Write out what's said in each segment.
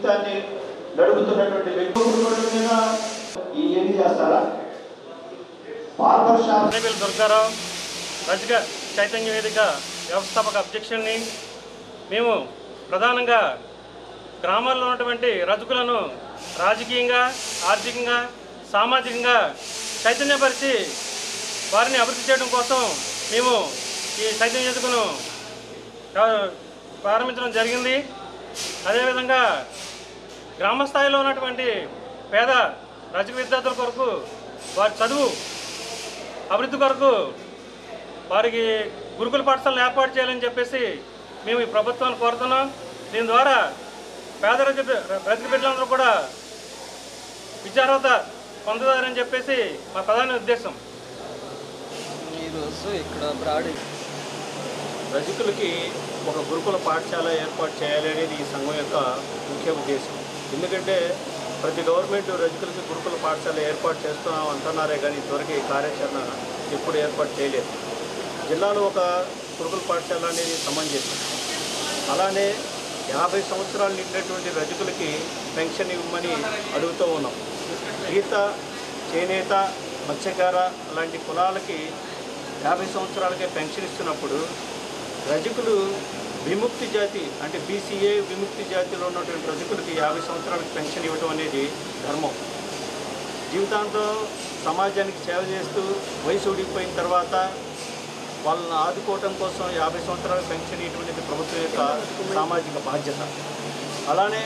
జీవితాన్ని గడుపుతున్నటువంటి వ్యక్తులు మీద ఈ ఏమి చేస్తారా బార్బర్ షాప్ ఎన్నికల దుర్గారావు రజక చైతన్య వేదిక వ్యవస్థాపక అధ్యక్షుడిని మేము ప్రధానంగా గ్రామాల్లో ఉన్నటువంటి రజకులను రాజకీయంగా ఆర్థికంగా సామాజికంగా చైతన్యపరిచి వారిని అభివృద్ధి చేయడం కోసం మేము ఈ చైతన్య వేదికను ప్రా- ప్రారంభించడం జరిగింది అదేవిధంగా గ్రామ స్థాయిలో ఉన్నటువంటి పేద రజక విద్యార్థుల కొరకు వారి చదువు అభివృద్ధి కొరకు వారికి గురుకుల పాఠశాలను ఏర్పాటు చేయాలని చెప్పేసి మేము ఈ ప్రభుత్వాన్ని కోరుతున్నాం దీని ద్వారా పేద రజ రజక బిడ్డలందరూ కూడా విద్యార్హత పొందుతారని చెప్పేసి మా ప్రధాన ఉద్దేశం ఈరోజు ఇక్కడ బ్రాడీ రజకులకి ఒక గురుకుల పాఠశాల ఏర్పాటు చేయాలి అనేది ఈ సంఘం యొక్క ముఖ్య ఉద్దేశం ఎందుకంటే ప్రతి గవర్నమెంట్ రజకులకి గురుకుల పాఠశాల ఏర్పాటు చేస్తున్నాం అంటున్నారే కానీ ఇంతవరకు ఈ కార్యాచరణ ఎప్పుడు ఏర్పాటు చేయలేదు జిల్లాలో ఒక గురుకుల పాఠశాల అనేది సమంజసం అలానే యాభై సంవత్సరాలు నిండినటువంటి రజకులకి పెన్షన్ ఇవ్వమని అడుగుతూ ఉన్నాం గీత చేనేత మత్స్యకార లాంటి కులాలకి యాభై సంవత్సరాలకే పెన్షన్ ఇస్తున్నప్పుడు రజకులు విముక్తి జాతి అంటే బీసీఏ విముక్తి జాతిలో ఉన్నటువంటి రజకులకి యాభై సంవత్సరాలకు పెన్షన్ ఇవ్వడం అనేది ధర్మం జీవితాంతం సమాజానికి సేవ చేస్తూ వయసు ఉడికిపోయిన తర్వాత వాళ్ళని ఆదుకోవటం కోసం యాభై సంవత్సరాల పెన్షన్ ఇటువంటిది ప్రభుత్వం యొక్క సామాజిక బాధ్యత అలానే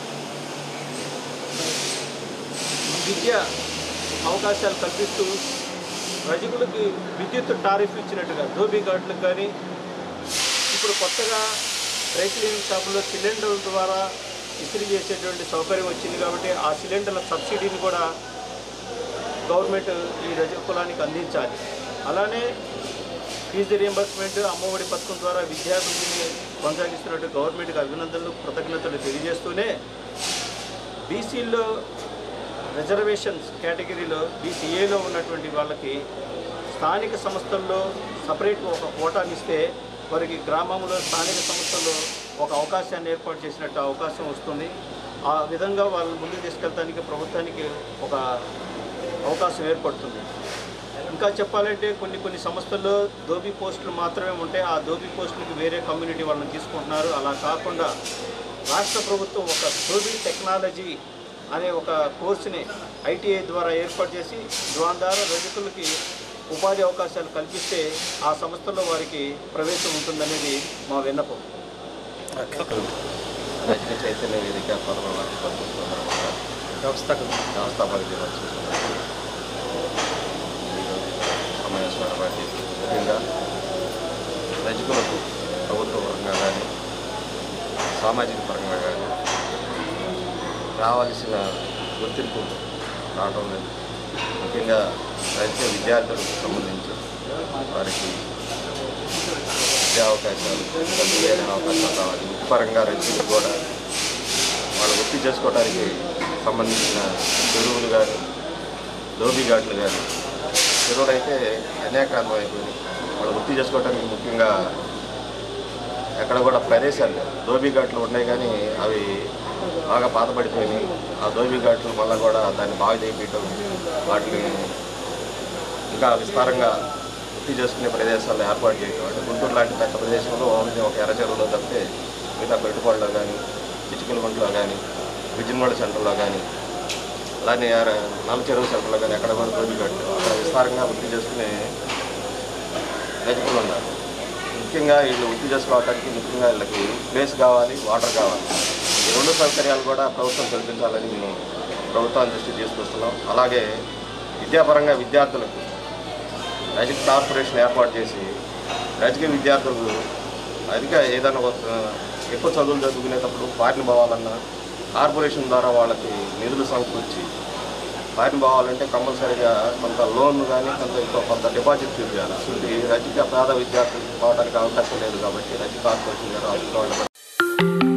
విద్య అవకాశాలు కల్పిస్తూ రజకులకి విద్యుత్ టారిఫ్ ఇచ్చినట్టుగా ధోబీ ఘాట్లకు కానీ ఇప్పుడు కొత్తగా డ్రై క్లీనింగ్ షాపుల్లో సిలిండర్ల ద్వారా ఇస్త్రీ చేసేటువంటి సౌకర్యం వచ్చింది కాబట్టి ఆ సిలిండర్ల సబ్సిడీని కూడా గవర్నమెంట్ ఈ రజక కులానికి అందించాలి అలానే ఫీజు రియంబర్స్మెంట్ అమ్మఒడి పథకం ద్వారా విద్యాభివృద్ధిని కొనసాగిస్తున్నట్టు గవర్నమెంట్కి అభినందనలు కృతజ్ఞతలు తెలియజేస్తూనే బీసీల్లో రిజర్వేషన్స్ కేటగిరీలో బీసీఏలో ఉన్నటువంటి వాళ్ళకి స్థానిక సంస్థల్లో సపరేట్ ఒక కోటాని ఇస్తే వారికి గ్రామంలో స్థానిక సంస్థల్లో ఒక అవకాశాన్ని ఏర్పాటు చేసినట్టు అవకాశం వస్తుంది ఆ విధంగా వాళ్ళని ముందుకు తీసుకెళ్ళడానికి ప్రభుత్వానికి ఒక అవకాశం ఏర్పడుతుంది ఇంకా చెప్పాలంటే కొన్ని కొన్ని సంస్థల్లో దోబీ పోస్టులు మాత్రమే ఉంటాయి ఆ దోబీ పోస్టులకు వేరే కమ్యూనిటీ వాళ్ళని తీసుకుంటున్నారు అలా కాకుండా రాష్ట్ర ప్రభుత్వం ఒక దోబీ టెక్నాలజీ అనే ఒక కోర్సుని ఐటీఐ ద్వారా ఏర్పాటు చేసి దాని ద్వారా రజకులకి ఉపాధి అవకాశాలు కల్పిస్తే ఆ సంస్థలో వారికి ప్రవేశం ఉంటుందనేది మా విన్నపం రజక చైతన్య వేదిక పదమూడు వ్యవస్థకు వ్యవస్థాపక దినోత్సవం సమావేశం ఏర్పాటు చేసి ముఖ్యంగా రజకులకు ప్రభుత్వ పరంగా కానీ సామాజిక పరంగా కానీ రావాల్సిన గుర్తింపు రావడం లేదు ముఖ్యంగా రజక విద్యార్థులకు సంబంధించి వారికి విద్యా అవకాశాలు చదువులేని అవకాశాలు రావాలి వృత్తిపరంగా రజకులు కూడా వాళ్ళు వృత్తి చేసుకోవడానికి సంబంధించిన చెరువులు కానీ దోబీ ఘాట్లు కానీ చెరువులు అయితే అనేకాంతం అయిపోయినాయి వాళ్ళు వృత్తి చేసుకోవడానికి ముఖ్యంగా ఎక్కడ కూడా ప్రదేశాలు లేవు దోబీ ఘాట్లు ఉన్నాయి కానీ అవి బాగా పాతపడిపోయినాయి ఆ దోబీ ఘాట్లు మళ్ళీ కూడా దాన్ని బాగా చేయించడం వాటిని ఇంకా విస్తారంగా వృత్తి చేసుకునే ప్రదేశాలను ఏర్పాటు చేయడం అంటే గుంటూరు లాంటి పెద్ద ప్రదేశంలో ఓన్లీ ఒక ఎర్ర చెరువులో తప్పితే మిగతా పెట్టుకోళ్ళలో కానీ పిచ్చుకల గుంటలో కానీ విజయనగడ సెంటర్లో కానీ అలానే ఎర్ర- నల్ల చెరువు సెంటర్లో కానీ ఎక్కడ కూడా దోబీ ఘాట్లు అక్కడ విస్తారంగా వృత్తి చేసుకునే రజకులు ఉన్నారు ముఖ్యంగా వీళ్ళు వృత్తి చేసుకోవడానికి ముఖ్యంగా వీళ్ళకి ప్లేస్ కావాలి వాటర్ కావాలి ఈ రెండు సౌకర్యాలు కూడా ప్రభుత్వం కల్పించాలని మేము ప్రభుత్వాన్ని దృష్టి తీసుకొస్తున్నాం అలాగే విద్యాపరంగా విద్యార్థులకు రజక కార్పొరేషన్ ఏర్పాటు చేసి రజక విద్యార్థులు అధిక ఏదైనా ఒక ఎక్కువ చదువులు చదువుకునేటప్పుడు ఫారిన్ పోవాలన్నా కార్పొరేషన్ ద్వారా వాళ్ళకి నిధులు సమకూర్చి ఫారిన్ పోవాలంటే కంపల్సరీగా కొంత లోన్ కానీ కొంత ఎక్కువ కొంత డిపాజిట్ చూపించాలి ఇది రజక పేద విద్యార్థులకు పోవడానికి అవకాశం లేదు కాబట్టి రజక కార్పొరేషన్ ద్వారా ఆదుకోవాలి